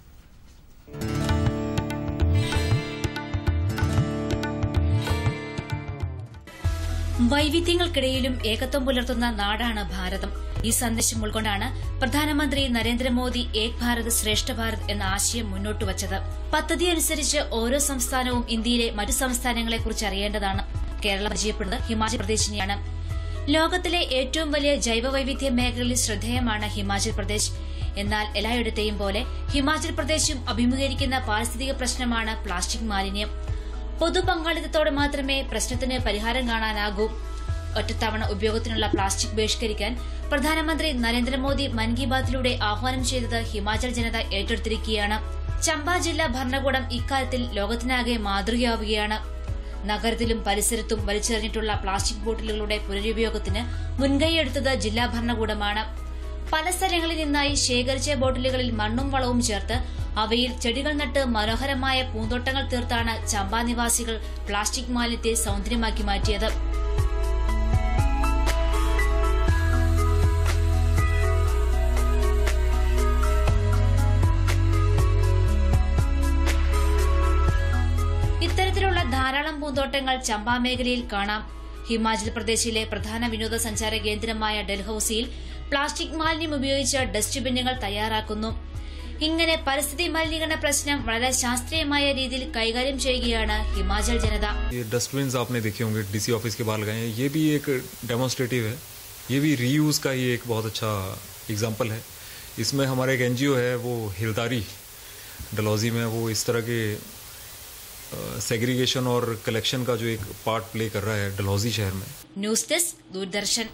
വൈവിധ്യങ്ങൾക്കിടയിലും ഏകത്വം പുലർത്തുന്ന നാടാണ് ഭാരതം ഈ സന്ദേശം ഉൾക്കൊണ്ടാണ് പ്രധാനമന്ത്രി നരേന്ദ്രമോദി ഏക് ഭാരത് ശ്രേഷ്ഠ ഭാരത് എന്ന ആശയം മുന്നോട്ട് വച്ചത് പദ്ധതി അനുസരിച്ച് ഓരോ സംസ്ഥാനവും ഇന്ത്യയിലെ മറ്റു സംസ്ഥാനങ്ങളെക്കുറിച്ച് അറിയേണ്ടതാണ് കേരളം പരിചയപ്പെടുന്നത് ഹിമാചൽ പ്രദേശിനെയാണ് ലോകത്തിലെ ഏറ്റവും വലിയ ജൈവവൈവിധ്യ മേഖലയിൽ ശ്രദ്ധേയമാണ് ഹിമാചൽ പ്രദേശ് എന്നാൽ എല്ലായിടത്തെയും പോലെ ഹിമാചൽ പ്രദേശും അഭിമുഖീകരിക്കുന്ന പാരിസ്ഥിതിക പ്രശ്നമാണ് പ്ലാസ്റ്റിക് മാലിന്യം പൊതു പങ്കാളിത്തത്തോടെ മാത്രമേ പ്രശ്നത്തിന് പരിഹാരം കാണാനാകൂ ഒറ്റത്തവണ ഉപയോഗത്തിനുള്ള പ്ലാസ്റ്റിക് ബഹിഷ്കരിക്കാൻ പ്രധാനമന്ത്രി നരേന്ദ്രമോദി മൻ കി ബാത്തിലൂടെ ആഹ്വാനം ചെയ്തത് ഹിമാചൽ ജനത ഏറ്റെടുത്തിരിക്കുകയാണ് ചമ്പ ജില്ലാ ഭരണകൂടം ഇക്കാര്യത്തിൽ ലോകത്തിനാകെ മാതൃകയാവുകയാണ് നഗരത്തിലും പരിസരത്തും വലിച്ചെറിഞ്ഞിട്ടുള്ള പ്ലാസ്റ്റിക് ബോട്ടിലുകളുടെ പുനരുപയോഗത്തിന് മുൻകൈയെടുത്തത് ജില്ലാ ഭരണകൂടമാണ് പല സ്ഥലങ്ങളിൽ നിന്നായി ശേഖരിച്ച ബോട്ടിലുകളിൽ മണ്ണും വളവും ചേർത്ത് അവയിൽ ചെടികൾ നട്ട് മനോഹരമായ പൂന്തോട്ടങ്ങൾ തീർത്താണ് ചമ്പ നിവാസികൾ പ്ലാസ്റ്റിക് മാലിന്യത്തെ സൗന്ദര്യമാക്കി മാറ്റിയത് ഇത്തരത്തിലുള്ള ധാരാളം പൂന്തോട്ടങ്ങൾ ചമ്പ മേഖലയിൽ കാണാം ഹിമാചൽ പ്രദേശിലെ പ്രധാന വിനോദസഞ്ചാര കേന്ദ്രമായ ഡൽഹൌസിയിൽ പ്ലാസ്റ്റിക് മാലിന്യം ഉപയോഗിച്ച് ഡസ്റ്റ്ബിന്നുകൾ തയ്യാറാക്കുന്നു ഇങ്ങനെ പരിസ്ഥിതി മലിനീകരണ പ്രശ്നം വളരെ ശാസ്ത്രീയമായ രീതിയിൽ കൈകാര്യം ചെയ്യുകയാണ് ഹിമാചൽ ജനത ये डस्टबिन आपने देखे होंगे डीसी ऑफिस के बाहर लगाए हैं ये भी एक डेमोन्स्ट्रेटिव है ये भी रीयूज का ही एक बहुत अच्छा एग्जाम्पल है इसमें हमारा एक एनजीओ है वो हिलदारी डलहौजी में वो इस तरह के सेग्रीगेशन और कलेक्शन का जो एक पार्ट प्ले कर रहा है डलहौजी शहर में ന്യൂസ് ഡെസ്ക് ദൂരദർശൻ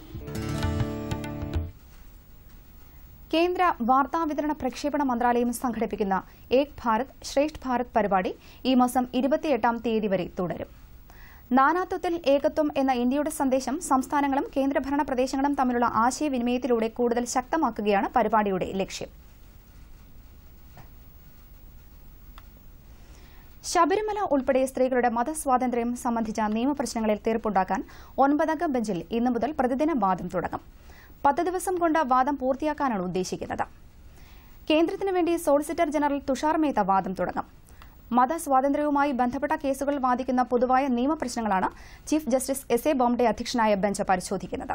കേന്ദ്ര വാർത്താവിതരണ പ്രക്ഷേപണ മന്ത്രാലയം സംഘടിപ്പിക്കുന്ന ഏക് ഭാരത് ശ്രേഷ്ഠ് ഭാരത് പരിപാടി ഈ മാസം ഇരുപത്തിയെട്ടാം തീയതി വരെ തുടരും നാനാത്വത്തിൽ ഏകത്വം എന്ന ഇന്ത്യയുടെ സന്ദേശം സംസ്ഥാനങ്ങളും കേന്ദ്രഭരണ പ്രദേശങ്ങളും തമ്മിലുള്ള ആശയവിനിമയത്തിലൂടെ കൂടുതൽ ശക്തമാക്കുകയാണ് പരിപാടിയുടെ ലക്ഷ്യം ശബരിമല ഉൾപ്പെടെ സ്ത്രീകളുടെ മതസ്വാതന്ത്ര്യം സംബന്ധിച്ച നിയമപ്രശ്നങ്ങളിൽ തീർപ്പുണ്ടാക്കാൻ ഒൻപതംഗ ബെഞ്ചിൽ ഇന്നു മുതൽ പ്രതിദിന വാദം തുടങ്ങും പത്ത് ദിവസം കൊണ്ട് വാദം പൂർത്തിയാക്കാനാണ് ഉദ്ദേശിക്കുന്നത് കേന്ദ്രത്തിനു വേണ്ടി സോളിസിറ്റർ ജനറൽ തുഷാർ മേത്ത വാദം തുടങ്ങും മതസ്വാതന്ത്ര്യവുമായി ബന്ധപ്പെട്ട കേസുകൾ വാദിക്കുന്ന പൊതുവായ നിയമപ്രശ്നങ്ങളാണ് chief justice S A Bobde അധ്യക്ഷനായ ബെഞ്ച് പരിശോധിക്കുന്നത്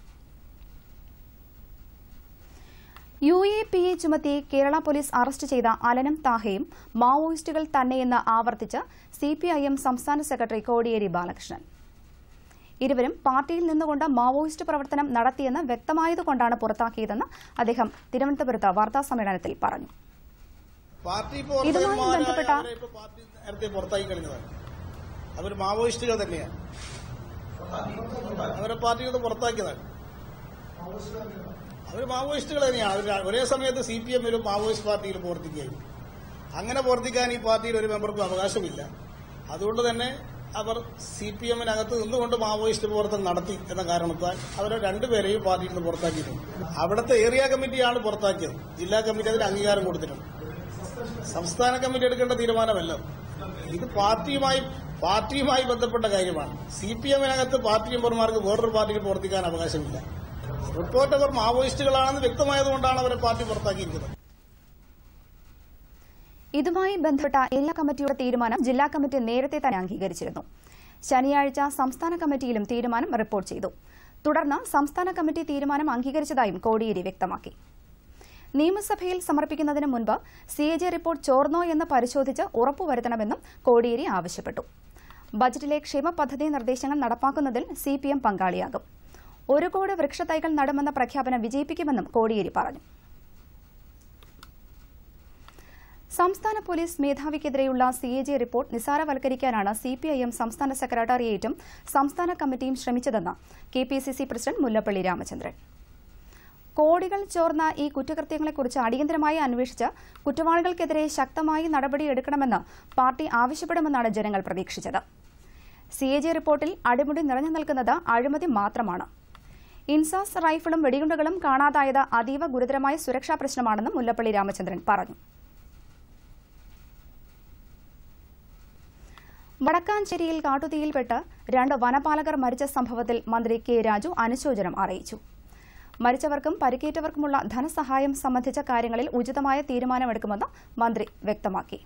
യു എ പി എ ചുമത്തി കേരള പോലീസ് അറസ്റ്റ് ചെയ്ത അലനും താഹയും മാവോയിസ്റ്റുകൾ തന്നെയെന്ന് ആവർത്തിച്ച് സിപിഐഎം സംസ്ഥാന സെക്രട്ടറി കോടിയേരി ബാലകൃഷ്ണൻ ഇരുവരും പാർട്ടിയിൽ നിന്നുകൊണ്ട് മാവോയിസ്റ്റ് പ്രവർത്തനം നടത്തിയെന്ന് വ്യക്തമായതുകൊണ്ടാണ് പുറത്താക്കിയതെന്ന് അദ്ദേഹം തിരുവനന്തപുരത്ത് വാർത്താസമ്മേളനത്തിൽ പറഞ്ഞു പാർട്ടി ഇതുമായി പ്രവർത്തകന്മാരായ ബന്ധപ്പെട്ട അവരെ ഇപ്പോ പാർട്ടി നേരത്തെ പുറത്താക്കി കഴിഞ്ഞതാണ് അവർ മാവോയിസ്റ്റുകൾ തന്നെയാണ് അവരെ പാർട്ടിയിൽ നിന്ന് പുറത്താക്കിയതാണ് അവർ മാവോയിസ്റ്റുകൾ തന്നെയാണ് അവർ ഒരേ സമയത്ത് സി പി എമ്മിലും മാവോയിസ്റ്റ് പാർട്ടിയിലും പ്രവർത്തിക്കുകയായിരുന്നു അങ്ങനെ പ്രവർത്തിക്കാൻ ഈ പാർട്ടിയിൽ ഒരു മെമ്പർക്കും അവകാശമില്ല അതുകൊണ്ട് തന്നെ അവർ സി പി എമ്മിനകത്ത് നിന്നുകൊണ്ട് മാവോയിസ്റ്റ് പ്രവർത്തനം നടത്തി എന്ന കാരണത്താൽ അവരെ രണ്ടുപേരെയും പാർട്ടിയിൽ നിന്ന് പുറത്താക്കിയിട്ടുണ്ട് അവിടുത്തെ ഏരിയ കമ്മിറ്റിയാണ് പുറത്താക്കിയത് ജില്ലാ കമ്മിറ്റി അതിന് അംഗീകാരം കൊടുത്തിട്ടുണ്ട് സംസ്ഥാന കമ്മിറ്റി എടുക്കേണ്ട തീരുമാനമല്ല ഇത് പാർട്ടിയുമായി പാർട്ടിയുമായി ബന്ധപ്പെട്ട കാര്യമാണ് സി പി എമ്മിനകത്ത് പാർട്ടി മെമ്പർമാർക്ക് വേറൊരു പാർട്ടിയിൽ പ്രവർത്തിക്കാൻ അവകാശമില്ല റിപ്പോർട്ട് അവർ മാവോയിസ്റ്റുകളാണെന്ന് വ്യക്തമായതുകൊണ്ടാണ് അവരെ പാർട്ടി പുറത്താക്കിയിരിക്കുന്നത് ഇതുമായി ബന്ധപ്പെട്ട ഏരിയ കമ്മിറ്റിയുടെ തീരുമാനം ജില്ലാ കമ്മിറ്റി നേരത്തെ തന്നെ അംഗീകരിച്ചിരുന്നു ശനിയാഴ്ച സംസ്ഥാന കമ്മിറ്റിയിലും തീരുമാനം റിപ്പോർട്ട് ചെയ്തു തുടർന്ന് സംസ്ഥാന കമ്മിറ്റി തീരുമാനം അംഗീകരിച്ചതായും കോടിയേരി വ്യക്തമാക്കി നിയമസഭയിൽ സമർപ്പിക്കുന്നതിന് മുൻപ് സി എ ജെ റിപ്പോർട്ട് ചോർന്നോ എന്ന് പരിശോധിച്ച് ഉറപ്പുവരുത്തണമെന്നും കോടിയേരി ആവശ്യപ്പെട്ടു ബജറ്റിലെ ക്ഷേമ പദ്ധതി നിർദ്ദേശങ്ങൾ നടപ്പാക്കുന്നതിൽ സി പി എം പങ്കാളിയാകും ഒരു കോടി വൃക്ഷത്തൈകൾ നടുമെന്ന പ്രഖ്യാപനം വിജയിപ്പിക്കുമെന്നും കോടിയേരി പറഞ്ഞു സംസ്ഥാന പോലീസ് മേധാവിക്കെതിരെയുള്ള സി എ ജി റിപ്പോർട്ട് നിസാരവൽക്കരിക്കാനാണ് സി പി ഐ എം സംസ്ഥാന സെക്രട്ടേറിയറ്റും സംസ്ഥാന കമ്മിറ്റിയും ശ്രമിച്ചതെന്ന് K P C C president Mullappally Ramachandran കോടികൾ ചോർന്ന ഈ കുറ്റകൃത്യങ്ങളെക്കുറിച്ച് അടിയന്തരമായി അന്വേഷിച്ച് കുറ്റവാളികൾക്കെതിരെ ശക്തമായി നടപടിയെടുക്കണമെന്ന് പാർട്ടി ആവശ്യപ്പെടുമെന്നാണ് ജനങ്ങൾ പ്രതീക്ഷിച്ചത് സി എ ജി റിപ്പോർട്ടിൽ അടിമുടി നിറഞ്ഞു നിൽക്കുന്നത് അഴിമതി മാത്രമാണ് ഇൻസാസ് റൈഫിളും വെടിയുണ്ടകളും കാണാതായത് അതീവ ഗുരുതരമായ സുരക്ഷാ പ്രശ്നമാണെന്ന് മുല്ലപ്പള്ളി രാമചന്ദ്രൻ പറഞ്ഞു വടക്കാഞ്ചേരിയിൽ കാട്ടുതീയിൽപ്പെട്ട് രണ്ട് വനപാലകർ മരിച്ച സംഭവത്തിൽ മന്ത്രി കെ രാജു അനുശോചനം അറിയിച്ചു മരിച്ചവർക്കും പരിക്കേറ്റവർക്കുമുള്ള ധനസഹായം സംബന്ധിച്ച കാര്യങ്ങളിൽ ഉചിതമായ തീരുമാനമെടുക്കുമെന്ന് മന്ത്രി വ്യക്തമാക്കി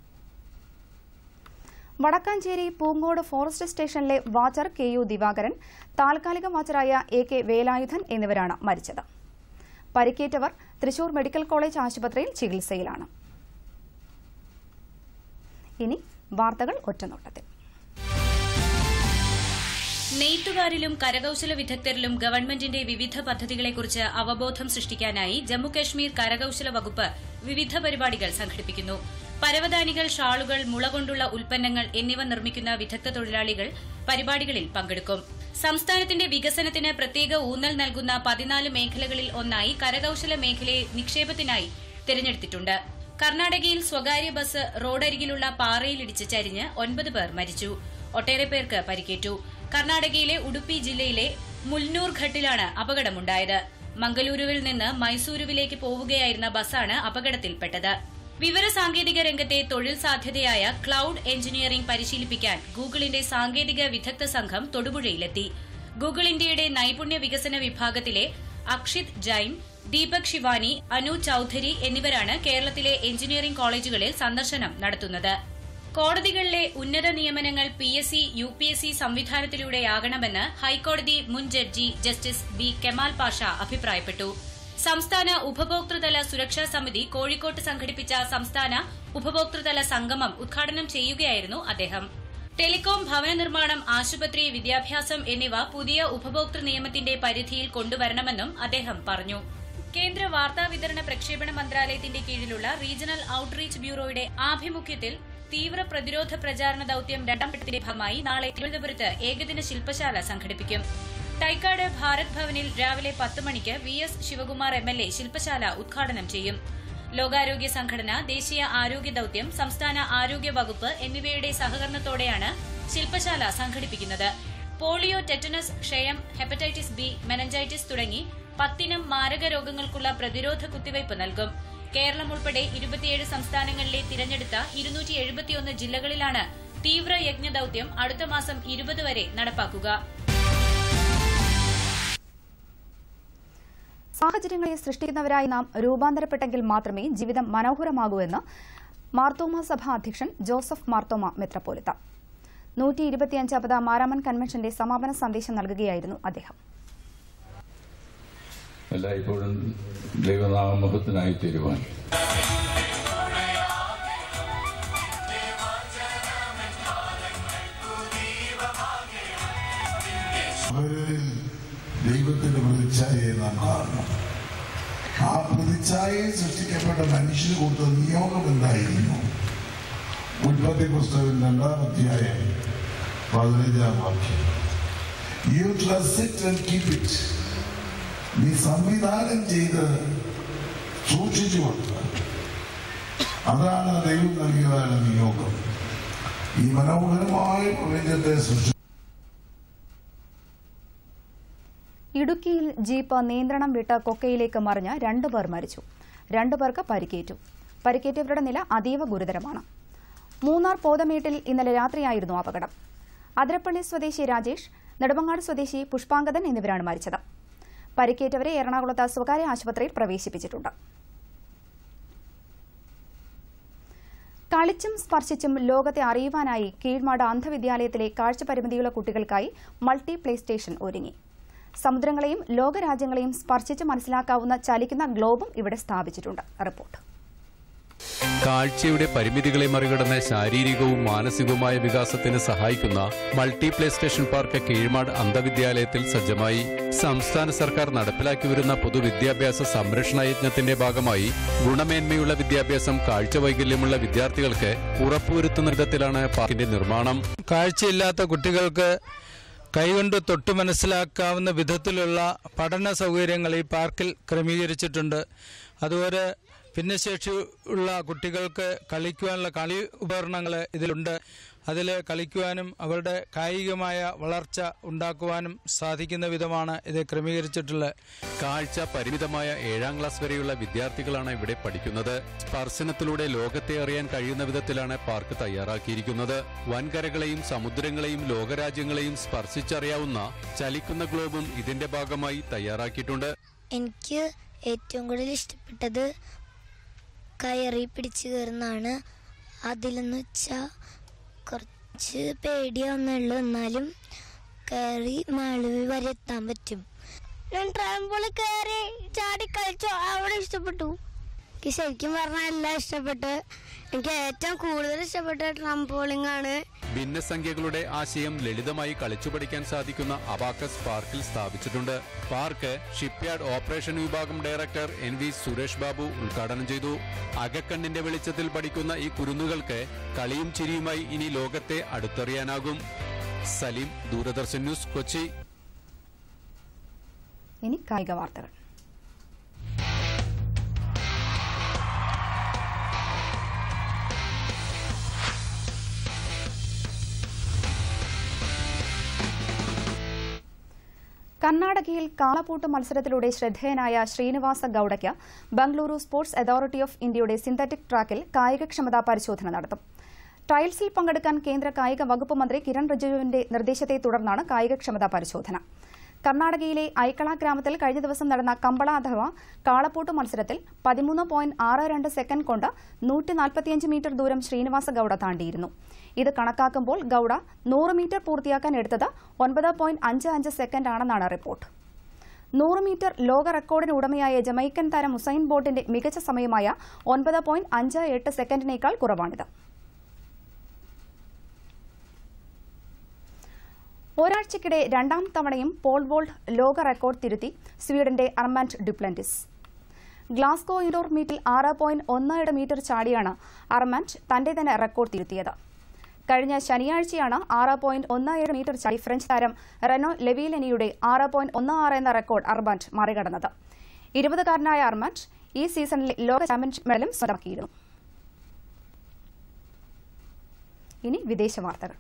വടക്കാഞ്ചേരി പൂങ്കോട് ഫോറസ്റ്റ് സ്റ്റേഷനിലെ വാച്ചർ കെ യു ദിവാകരൻ താൽക്കാലിക വാച്ചറായ എ കെ വേലായുധൻ എന്നിവരാണ് മരിച്ചത് പരിക്കേറ്റവർ തൃശൂർ മെഡിക്കൽ കോളേജ് ആശുപത്രിയിൽ ചികിത്സയിലാണ് ഇനി വാർത്തകൾ ഒറ്റനോട്ടത്തിൽ നെയ്ത്തുകാരിലും കരകൌശല വിദഗ്ധരിലും ഗവൺമെന്റിന്റെ വിവിധ പദ്ധതികളെക്കുറിച്ച് അവബോധം സൃഷ്ടിക്കാനായി ജമ്മുകശ്മീർ കരകൌശല വകുപ്പ് വിവിധ പരിപാടികൾ സംഘടിപ്പിക്കുന്നു പരവതാനികൾ ഷാളുകൾ മുള കൊണ്ടുള്ള ഉൽപ്പന്നങ്ങൾ എന്നിവ നിർമ്മിക്കുന്ന വിദഗ്ധ തൊഴിലാളികൾ പരിപാടികളിൽ പങ്കെടുക്കും സംസ്ഥാനത്തിന്റെ വികസനത്തിന് പ്രത്യേക ഊന്നൽ നൽകുന്ന പതിനാല് മേഖലകളിൽ ഒന്നായി കരകൌശല മേഖലയെ നിക്ഷേപത്തിനായി തിരഞ്ഞെടുത്തിട്ടുണ്ട് കർണാടകയിൽ സ്വകാര്യ ബസ് റോഡരികിലുള്ള പാറയിലിടിച്ച് ചരിഞ്ഞ് ഒൻപത് പേർ മരിച്ചു ഒട്ടേറെ പേർക്ക് പരിക്കേറ്റു കർണാടകയിലെ ഉടുപ്പി ജില്ലയിലെ മുൽനൂർ ഘട്ടിലാണ് അപകടമുണ്ടായത് മംഗലൂരുവിൽ നിന്ന് മൈസൂരുവിലേക്ക് പോവുകയായിരുന്ന ബസ്സാണ് അപകടത്തിൽപ്പെട്ടത് വിവരസാങ്കേതിക രംഗത്തെ തൊഴിൽ സാധ്യതയായ ക്ലൌഡ് എഞ്ചിനീയറിംഗ് പരിശീലിപ്പിക്കാൻ ഗൂഗിളിന്റെ സാങ്കേതിക വിദഗ്ധ സംഘം തൊടുപുഴയിലെത്തി ഗൂഗിൾ ഇന്ത്യയുടെ നൈപുണ്യ വികസന വിഭാഗത്തിലെ അക്ഷിത് ജൈൻ ദീപക് ശിവാനി അനു ചൌധരി എന്നിവരാണ് കേരളത്തിലെ എഞ്ചിനീയറിംഗ് കോളേജുകളിൽ സന്ദർശനം നടത്തുന്നത് കോടതികളിലെ ഉന്നത നിയമനങ്ങൾ P S C U P S C സംവിധാനത്തിലൂടെയാകണമെന്ന് ഹൈക്കോടതി മുൻ judge justice B Kemal Pasha അഭിപ്രായപ്പെട്ടു സംസ്ഥാന ഉപഭോക്തൃതല സുരക്ഷാ സമിതി കോഴിക്കോട്ട് സംഘടിപ്പിച്ച സംസ്ഥാന ഉപഭോക്തൃതല സംഗമം ഉദ്ഘാടനം ചെയ്യുകയായിരുന്നു അദ്ദേഹം ടെലികോം ഭവന നിർമ്മാണം ആശുപത്രി വിദ്യാഭ്യാസം എന്നിവ പുതിയ ഉപഭോക്തൃ നിയമത്തിന്റെ പരിധിയിൽ കൊണ്ടുവരണമെന്നും അദ്ദേഹം പറഞ്ഞു കേന്ദ്ര വാർത്താവിതരണ പ്രക്ഷേപണ മന്ത്രാലയത്തിന്റെ കീഴിലുള്ള റീജിയണൽ ഔട്ട്റീച്ച് ബ്യൂറോയുടെ ആഭിമുഖ്യത്തിൽ തീവ്ര പ്രതിരോധ പ്രചാരണ ദൌത്യം രണ്ടാം ഘട്ടത്തിന്റെ ഭാഗമായി നാളെ തിരുവനന്തപുരത്ത് ഏകദിന ശില്പശാല സംഘടിപ്പിക്കും തൈക്കാട് ഭാരത് ഭവനിൽ രാവിലെ പത്ത് മണിക്ക് V S Sivakumar M L A ശില്പശാല ഉദ്ഘാടനം ചെയ്യും ലോകാരോഗ്യ സംഘടന ദേശീയ ആരോഗ്യ ദൌത്യം സംസ്ഥാന ആരോഗ്യ വകുപ്പ് എന്നിവയുടെ സഹകരണത്തോടെയാണ് ശില്പശാല സംഘടിപ്പിക്കുന്നത് പോളിയോ ടെറ്റനസ് ക്ഷയം ഹെപ്പറ്റൈറ്റിസ് ബി മെനഞ്ചൈറ്റിസ് തുടങ്ങി പത്തിനം മാരക രോഗങ്ങൾക്കുള്ള പ്രതിരോധ കുത്തിവയ്പ് നൽകും കേരളം ഉൾപ്പെടെ ഇരുപത്തിയേഴ് സംസ്ഥാനങ്ങളിലെ തിരഞ്ഞെടുത്ത ഇരുന്നൂറ്റി എഴുപത്തിയൊന്ന് ജില്ലകളിലാണ് തീവ്ര യജ്ഞ ദൌത്യം അടുത്ത മാസം ഇരുപത് വരെ നടപ്പാക്കുക സാഹചര്യങ്ങളെ സൃഷ്ടിക്കുന്നവരായി നാം രൂപാന്തരപ്പെട്ടെങ്കിൽ മാത്രമേ ജീവിതം മനോഹരമാകൂ എന്ന് മാർത്തോമ സഭ അധ്യക്ഷൻ ജോസഫ് മാർത്തോമ മെത്രപ്പോലിത്ത നൂറ്റി ഇരുപത്തിയഞ്ചാമത് മാരാമൻ കൺവെൻഷന്റെ സമാപന സന്ദേശം നൽകുകയായിരുന്നു അദ്ദേഹം എല്ലായ്പ്പോഴും ദൈവനാമമുഖത്തിനായി തീരുവാൻ അവരിൽ ദൈവത്തിന്റെ പ്രതിച്ഛായയെ നാം കാണണം ആ പ്രതിച്ഛായയിൽ സൃഷ്ടിക്കപ്പെട്ട മനുഷ്യന് കൊടുത്ത നിയോഗം എന്തായിരുന്നു ഉൽപ്പത്തി പുസ്തകം രണ്ടാം അധ്യായം പതിനഞ്ചാം വാക്യം you trust it and keep it നീ സംവിധാനം ചെയ്ത് സൂക്ഷിച്ചു കൊടുക്കുക അതാണ് ദൈവം നൽകിയതാണ് നിയോഗം ഈ മനോഹരമായ പ്രപഞ്ചത്തെ സൃഷ്ടി ഇടുക്കിയിൽ ജീപ്പ് നിയന്ത്രണം വിട്ട് കൊക്കയിലേക്ക് മറിഞ്ഞ് രണ്ടുപേർ മരിച്ചു രണ്ടുപേർക്ക് പരിക്കേറ്റു പരിക്കേറ്റവരുടെ നില അതീവ ഗുരുതരമാണ് മൂന്നാർ പോതമേട്ടിൽ ഇന്നലെ രാത്രിയായിരുന്നു അപകടം അതിരപ്പള്ളി സ്വദേശി രാജേഷ് നെടുമങ്ങാട് സ്വദേശി പുഷ്പാങ്കദൻ എന്നിവരാണ് മരിച്ചത് പരിക്കേറ്റവരെ എറണാകുളത്ത് സ്വകാര്യ ആശുപത്രിയിൽ പ്രവേശിപ്പിച്ചിട്ടുണ്ട് കളിച്ചും സ്പർശിച്ചും ലോകത്തെ അറിയുവാനായി കീഴ്മാട് അന്ധവിദ്യാലയത്തിലെ കാഴ്ചപരിമിതിയുള്ള കുട്ടികൾക്കായി മൾട്ടി പ്ലേ സ്റ്റേഷൻ ഒരുങ്ങി സമുദ്രങ്ങളെയും ലോകരാജ്യങ്ങളെയും സ്പർശിച്ച് മനസ്സിലാക്കാവുന്ന ചലിക്കുന്ന ഗ്ലോബും ഇവിടെ സ്ഥാപിച്ചിട്ടുണ്ട് റിപ്പോർട്ട് കാഴ്ചയുടെ പരിമിതികളെ മറികടന്ന് ശാരീരികവും മാനസികവുമായ വികാസത്തിന് സഹായിക്കുന്ന multi play station park Keezhmad അന്ധവിദ്യാലയത്തിൽ സജ്ജമായി സംസ്ഥാന സർക്കാർ നടപ്പിലാക്കി വരുന്ന പൊതുവിദ്യാഭ്യാസ സംരക്ഷണ യജ്ഞത്തിന്റെ ഭാഗമായി ഗുണമേന്മയുള്ള വിദ്യാഭ്യാസം കാഴ്ച വൈകല്യമുള്ള വിദ്യാർത്ഥികൾക്ക് ഉറപ്പുവരുത്തുന്ന വിധത്തിലാണ് പാർക്കിന്റെ നിർമ്മാണം കാഴ്ചയില്ലാത്ത കുട്ടികൾക്ക് കൈകൊണ്ട് തൊട്ടു മനസ്സിലാക്കാവുന്ന വിധത്തിലുള്ള പഠന സൗകര്യങ്ങൾ ഈ പാർക്കിൽ ക്രമീകരിച്ചിട്ടുണ്ട് അതുപോലെ ഭിന്നശേഷി ഉള്ള കുട്ടികൾക്ക് കളിക്കുവാനുള്ള കളി ഉപകരണങ്ങൾ ഇതിലുണ്ട് അതിൽ കളിക്കുവാനും അവരുടെ കായികമായ വളർച്ച ഉണ്ടാക്കുവാനും സാധിക്കുന്ന വിധമാണ് ഇത് ക്രമീകരിച്ചിട്ടുള്ളത് കാഴ്ച പരിമിതമായ ഏഴാം ക്ലാസ് വരെയുള്ള വിദ്യാർത്ഥികളാണ് ഇവിടെ പഠിക്കുന്നത് സ്പർശനത്തിലൂടെ ലോകത്തെ അറിയാൻ കഴിയുന്ന വിധത്തിലാണ് പാർക്ക് തയ്യാറാക്കിയിരിക്കുന്നത് വൻകരകളെയും സമുദ്രങ്ങളെയും ലോകരാജ്യങ്ങളെയും സ്പർശിച്ചറിയാവുന്ന ചലിക്കുന്ന ഗ്ലോബും ഇതിന്റെ ഭാഗമായി തയ്യാറാക്കിയിട്ടുണ്ട് എനിക്ക് ഏറ്റവും കൂടുതൽ ഇഷ്ടപ്പെട്ടത് കയറി പിടിച്ച് കയറുന്നതാണ് അതിലെന്ന് വെച്ചാൽ കുറച്ച് പേടിയാവുന്നുള്ളൂ എന്നാലും കയറി മേളവി വരെ എത്താൻ പറ്റും ഞാൻ ട്രാമ്പോളിൽ കയറി ചാടി കളിച്ചു അവിടെ ഇഷ്ടപ്പെട്ടു എനിക്ക് ശരിക്കും പറഞ്ഞാൽ എല്ലാം ഇഷ്ടപ്പെട്ടു എനിക്ക് ഏറ്റവും കൂടുതൽ ഇഷ്ടപ്പെട്ട ട്രാമ്പോളിംഗ് ആണ് ഭിന്നസംഖ്യകളുടെ ആശയം ലളിതമായി കളിച്ചു പഠിക്കാൻ സാധിക്കുന്ന അബാക്കസ് പാർക്കിൽ സ്ഥാപിച്ചിട്ടുണ്ട് പാർക്ക് ഷിപ്പ്യാർഡ് ഓപ്പറേഷൻ വിഭാഗം director N V Suresh Babu ഉദ്ഘാടനം ചെയ്തു അകക്കണ്ണിന്റെ വെളിച്ചത്തിൽ പഠിക്കുന്ന ഈ കുരുന്നുകൾക്ക് കളിയും ചിരിയുമായി ഇനി ലോകത്തെ അടുത്തറിയാനാകും സലീം ദൂരദർശൻ ന്യൂസ് കൊച്ചി ഇനി കായിക വാർത്തകൾ കർണാടകയിൽ കാളപൂട്ട് മത്സരത്തിലൂടെ ശ്രദ്ധേയനായ ശ്രീനിവാസ ഗൌഡയ്ക്ക് ബംഗളൂരു സ്പോർട്സ് അതോറിറ്റി ഓഫ് ഇന്ത്യയുടെ സിന്തറ്റിക് ട്രാക്കിൽ കായികക്ഷമതാ പരിശോധന നടത്തും ട്രയൽസിൽ പങ്കെടുക്കാൻ കേന്ദ്ര കായിക വകുപ്പ് മന്ത്രി കിരൺ റിജിജുവിന്റെ നിർദ്ദേശത്തെ തുടർന്നാണ് കായികക്ഷമതാ പരിശോധന കർണാടകയിലെ ഐക്കള ഗ്രാമത്തിൽ കഴിഞ്ഞ ദിവസം നടന്ന കമ്പള അഥവാ കാളപ്പൂട്ട് മത്സരത്തിൽ പതിമൂന്ന് പോയിന്റ് ആറ് രണ്ട് സെക്കൻഡ് കൊണ്ട് നൂറ്റി നാൽപ്പത്തിയഞ്ച് മീറ്റർ ദൂരം ശ്രീനിവാസ ഗൌഡ താണ്ടിയിരുന്നു ഇത് കണക്കാക്കുമ്പോൾ ഗൌഡ നൂറ് മീറ്റർ പൂർത്തിയാക്കാൻ എടുത്തത് ഒൻപത് പോയിന്റ് അഞ്ച് അഞ്ച് സെക്കൻഡ് ആണെന്നാണ് റിപ്പോർട്ട് നൂറ് മീറ്റർ ലോക റെക്കോർഡിന് ഉടമയായ ജമൈക്കൻ താരം ഉസൈൻ ബോൾട്ടിന്റെ മികച്ച സമയമായ ഒൻപത് പോയിന്റ് അഞ്ച് എട്ട് സെക്കൻഡിനേക്കാൾ കുറവാണിത് ഒരാഴ്ചക്കിടെ രണ്ടാം തവണയും പോൾ വോൾട്ട് ലോക റെക്കോർഡ് തിരുത്തി സ്വീഡന്റെ അർമാൻഡ് ഡുപ്ലന്റിസ് ഗ്ലാസ്കോ ഇൻഡോർ മീറ്റിൽ ആറ് പോയിന്റ് ഒന്ന് മീറ്റർ ചാടിയാണ് അർമാൻഡ് തന്റെ തന്നെ റെക്കോർഡ് തിരുത്തിയത് കഴിഞ്ഞ ശനിയാഴ്ചയാണ് ആറ് പോയിന്റ് ഒന്ന് ഏഴ് മീറ്റർ ചാടി ഫ്രഞ്ച് താരം റെനോ ലെവീലനിയുടെ ആറ് പോയിന്റ് ഒന്ന് ആറ് എന്ന റെക്കോർഡ് അർമാൻഡ് മറികടന്നത് ഇരുപതുകാരനായ അർമാൻഡ് ഈ സീസണിലെ ലോക ചാമ്പ്യൻഷിപ്പ് മെഡലും സ്വന്തമാക്കിയിരുന്നു ഇനി വിദേശ വാർത്തകൾ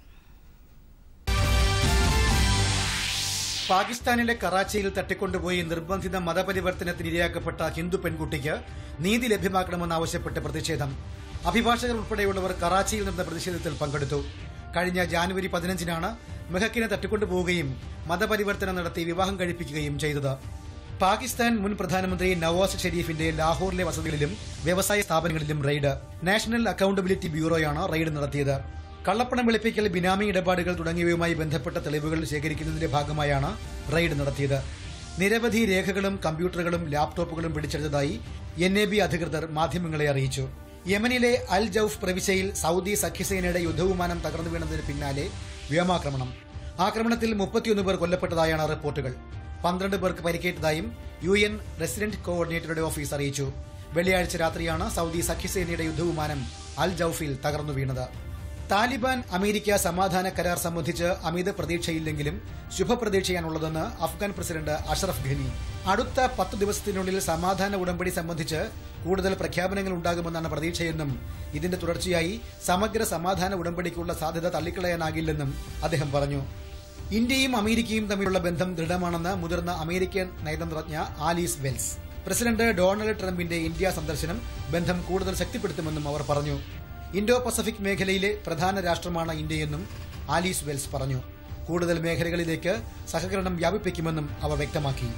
പാകിസ്ഥാനിലെ കറാച്ചിയിൽ തട്ടിക്കൊണ്ടുപോയി നിർബന്ധിത മതപരിവർത്തനത്തിന് ഇരയാക്കപ്പെട്ട ഹിന്ദു പെൺകുട്ടിക്ക് നീതി ലഭ്യമാക്കണമെന്നാവശ്യപ്പെട്ട് പ്രതിഷേധം അഭിഭാഷകർ ഉൾപ്പെടെയുള്ളവർ കറാച്ചിയിൽ നടന്ന പ്രതിഷേധത്തിൽ പങ്കെടുത്തു കഴിഞ്ഞ ജാനുവരി പതിനഞ്ചിനാണ് മെഹക്കിനെ തട്ടിക്കൊണ്ടുപോവുകയും മതപരിവർത്തനം നടത്തി വിവാഹം കഴിപ്പിക്കുകയും ചെയ്തത് പാകിസ്ഥാൻ മുൻ പ്രധാനമന്ത്രി നവാസ് ഷെരീഫിന്റെ ലാഹോറിലെ വസതികളിലും വ്യവസായ സ്ഥാപനങ്ങളിലും റെയ്ഡ് നാഷണൽ അക്കൌണ്ടബിലിറ്റി ബ്യൂറോയാണ് റെയ്ഡ് നടത്തിയത് കള്ളപ്പണം വെളുപ്പിക്കൽ ബിനാമി ഇടപാടുകൾ തുടങ്ങിയവയുമായി ബന്ധപ്പെട്ട തെളിവുകൾ ശേഖരിക്കുന്നതിന്റെ ഭാഗമായാണ് റെയ്ഡ് നടത്തിയത് നിരവധി രേഖകളും കമ്പ്യൂട്ടറുകളും ലാപ്ടോപ്പുകളും പിടിച്ചെടുത്തതായി എൻ എ ബി അധികൃതർ മാധ്യമങ്ങളെ അറിയിച്ചു യമനിലെ അൽ ജൌഫ് പ്രവിശ്യയിൽ സൌദി സഖ്യസേനയുടെ യുദ്ധവിമാനം തകർന്നു വീണതിന് പിന്നാലെ വ്യോമാക്രമണം ആക്രമണത്തിൽ മുപ്പത്തിയൊന്ന് പേർ കൊല്ലപ്പെട്ടതായാണ് റിപ്പോർട്ടുകൾ പന്ത്രണ്ട് പേർക്ക് പരിക്കേറ്റതായും യു എൻ റെസിഡന്റ് കോർഡിനേറ്ററുടെ ഓഫീസ് അറിയിച്ചു വെള്ളിയാഴ്ച രാത്രിയാണ് സൌദി സഖ്യസേനയുടെ യുദ്ധവിമാനം അൽ ജൌഫിൽ തകർന്നു വീണത് താലിബാൻ അമേരിക്ക സമാധാന കരാർ സംബന്ധിച്ച് അമിത പ്രതീക്ഷയില്ലെങ്കിലും ശുഭപ്രതീക്ഷയാണുള്ളതെന്ന് അഫ്ഗാൻ പ്രസിഡന്റ് അഷറഫ് ഘനി അടുത്ത പത്ത് ദിവസത്തിനുള്ളിൽ സമാധാന ഉടമ്പടി സംബന്ധിച്ച് കൂടുതൽ പ്രഖ്യാപനങ്ങൾ ഉണ്ടാകുമെന്നാണ് പ്രതീക്ഷയെന്നും ഇതിന്റെ തുടർച്ചയായി സമഗ്ര സമാധാന ഉടമ്പടിക്കുള്ള സാധ്യത തള്ളിക്കളയാനാകില്ലെന്നും അദ്ദേഹം പറഞ്ഞു ഇന്ത്യയും അമേരിക്കയും തമ്മിലുള്ള ബന്ധം ദൃഢമാണെന്ന് മുതിർന്ന അമേരിക്കൻ നയതന്ത്രജ്ഞ ആലീസ് വെൽസ് പ്രസിഡന്റ് ഡൊണാൾഡ് ട്രംപിന്റെ ഇന്ത്യ സന്ദർശനം ബന്ധം കൂടുതൽ ശക്തിപ്പെടുത്തുമെന്നും അവർ പറഞ്ഞു ഇൻഡോ പസഫിക് മേഖലയിലെ പ്രധാന രാഷ്ട്രമാണ് ഇന്ത്യയെന്നും ആലീസ് വെൽസ് പറഞ്ഞു കൂടുതൽ മേഖലകളിലേക്ക് സഹകരണം വ്യാപിപ്പിക്കുമെന്നും അവർ വ്യക്തമാക്കി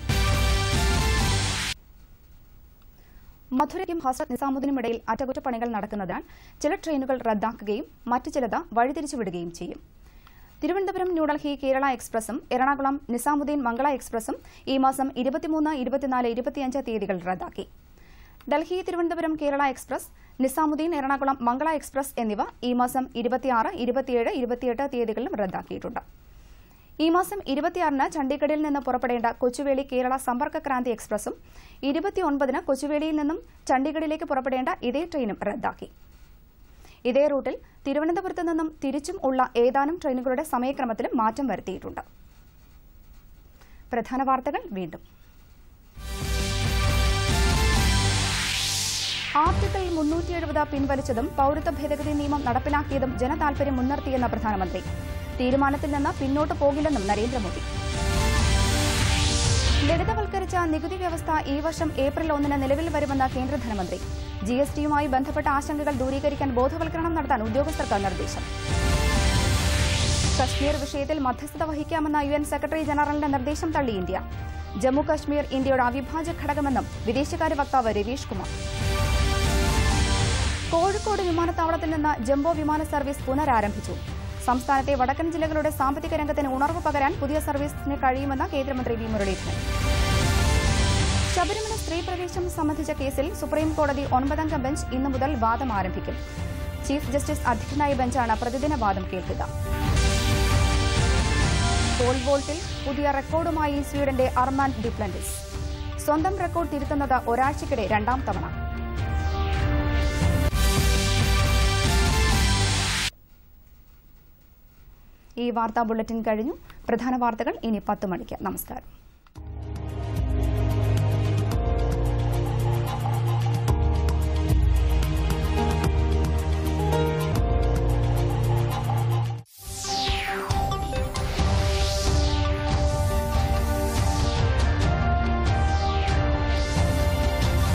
മധുരയ്ക്കും ഹസ്രത് നിസാമുദ്ദീനുമിടയിൽ അറ്റകുറ്റപ്പണികൾ നടക്കുന്നതിനാൽ ചില ട്രെയിനുകൾ റദ്ദാക്കുകയും മറ്റു ചിലത് വഴിതിരിച്ചുവിടുകയും ചെയ്യും തിരുവനന്തപുരം ന്യൂഡൽഹി കേരള എക്സ്പ്രസും എറണാകുളം നിസാമുദ്ദീൻ മംഗള എക്സ്പ്രസും ഈ മാസം ഇരുപത്തിമൂന്ന് ഇരുപത്തിനാല് ഇരുപത്തിയഞ്ച് തീയതികൾ റദ്ദാക്കി ഡൽഹി തിരുവനന്തപുരം കേരള എക്സ്പ്രസ് നിസാമുദ്ദീൻ എറണാകുളം മംഗള എക്സ്പ്രസ് എന്നിവ ഈ മാസം ഇരുപത്തിയാറ് ഇരുപത്തിയേഴ് ഇരുപത്തിയെട്ട് തീയതികളിലും റദ്ദാക്കിയിട്ടുണ്ട് ഈ മാസം ഇരുപത്തിയാറിന് ചണ്ഡീഗഡിൽ നിന്ന് പുറപ്പെടേണ്ട കൊച്ചുവേളി കേരള സമ്പർക്ക ക്രാന്തി എക്സ്പ്രസും ഇരുപത്തിയൊൻപതിന് കൊച്ചുവേളിയിൽ നിന്നും ചണ്ഡീഗഡിലേക്ക് പുറപ്പെടേണ്ട ഇതേ ട്രെയിനും റദ്ദാക്കി ഇതേ റൂട്ടിൽ തിരുവനന്തപുരത്ത് നിന്നും തിരിച്ചും ഉള്ള ഏതാനും ട്രെയിനുകളുടെ സമയക്രമത്തിലും മാറ്റം വരുത്തിയിട്ടുണ്ട് പ്രധാന വാർത്തകൾ വീണ്ടും ആർട്ടിക്കിൾ മുന്നൂറ്റി എഴുപത് പിൻവലിച്ചതും പൌരത്വ ഭേദഗതി നിയമം നടപ്പിലാക്കിയതും ജനതാൽപര്യം മുൻനിർത്തിയെന്ന പ്രധാനമന്ത്രി തീരുമാനത്തിൽ നിന്ന് പിന്നോട്ട് പോകില്ലെന്നും നരേന്ദ്രമോദി ലളിതവൽക്കരിച്ച നികുതി വ്യവസ്ഥ ഈ വർഷം ഏപ്രിൽ ഒന്നിന് നിലവിൽ വരുമെന്ന് കേന്ദ്ര ധനമന്ത്രി ജി എസ് ടിയുമായി ബന്ധപ്പെട്ട ആശങ്കകൾ ദൂരീകരിക്കാൻ ബോധവൽക്കരണം നടത്താൻ ഉദ്യോഗസ്ഥർക്ക് നിർദ്ദേശം കശ്മീർ വിഷയത്തിൽ മധ്യസ്ഥത വഹിക്കാമെന്ന യു എൻ സെക്രട്ടറി ജനറലിന്റെ നിർദ്ദേശം തള്ളി ഇന്ത്യ ജമ്മു കശ്മീർ ഇന്ത്യയുടെ അവിഭാജ്യ ഘടകമെന്നും വിദേശകാര്യ വക്താവ് രവീഷ് കുമാർ കോഴിക്കോട് വിമാനത്താവളത്തിൽ നിന്ന് ജംബോ വിമാന സർവീസ് പുനരാരംഭിച്ചു സംസ്ഥാനത്തെ വടക്കൻ ജില്ലകളുടെ സാമ്പത്തിക രംഗത്തിന് ഉണർവ് പകരാൻ പുതിയ സർവീസിന് കഴിയുമെന്ന് കേന്ദ്രമന്ത്രി വി മുരളീധരൻ ശബരിമല സ്ത്രീ പ്രവേശം സംബന്ധിച്ച കേസിൽ സുപ്രീം കോടതി ഒൻപതംഗ ബെഞ്ച് ഇന്നു മുതൽ വാദം ആരംഭിക്കും ചീഫ് ജസ്റ്റിസ് അധ്യക്ഷനായ ബെഞ്ചാണ് പ്രതിദിന വാദം കേൾക്കുക പോൾ വോൾട്ടിൽ പുതിയ റെക്കോർഡുമായി സ്വീഡന്റെ അർമാൻ ഡിപ്ലന്റിസ് സ്വന്തം റെക്കോർഡ് തിരുത്തുന്നത് ഒരാഴ്ചക്കിടെ രണ്ടാം തവണ ഈ വാർത്താ ബുള്ളറ്റിൻ കഴിഞ്ഞു പ്രധാന വാർത്തകൾ ഇനി പത്ത് മണിക്ക് നമസ്കാരം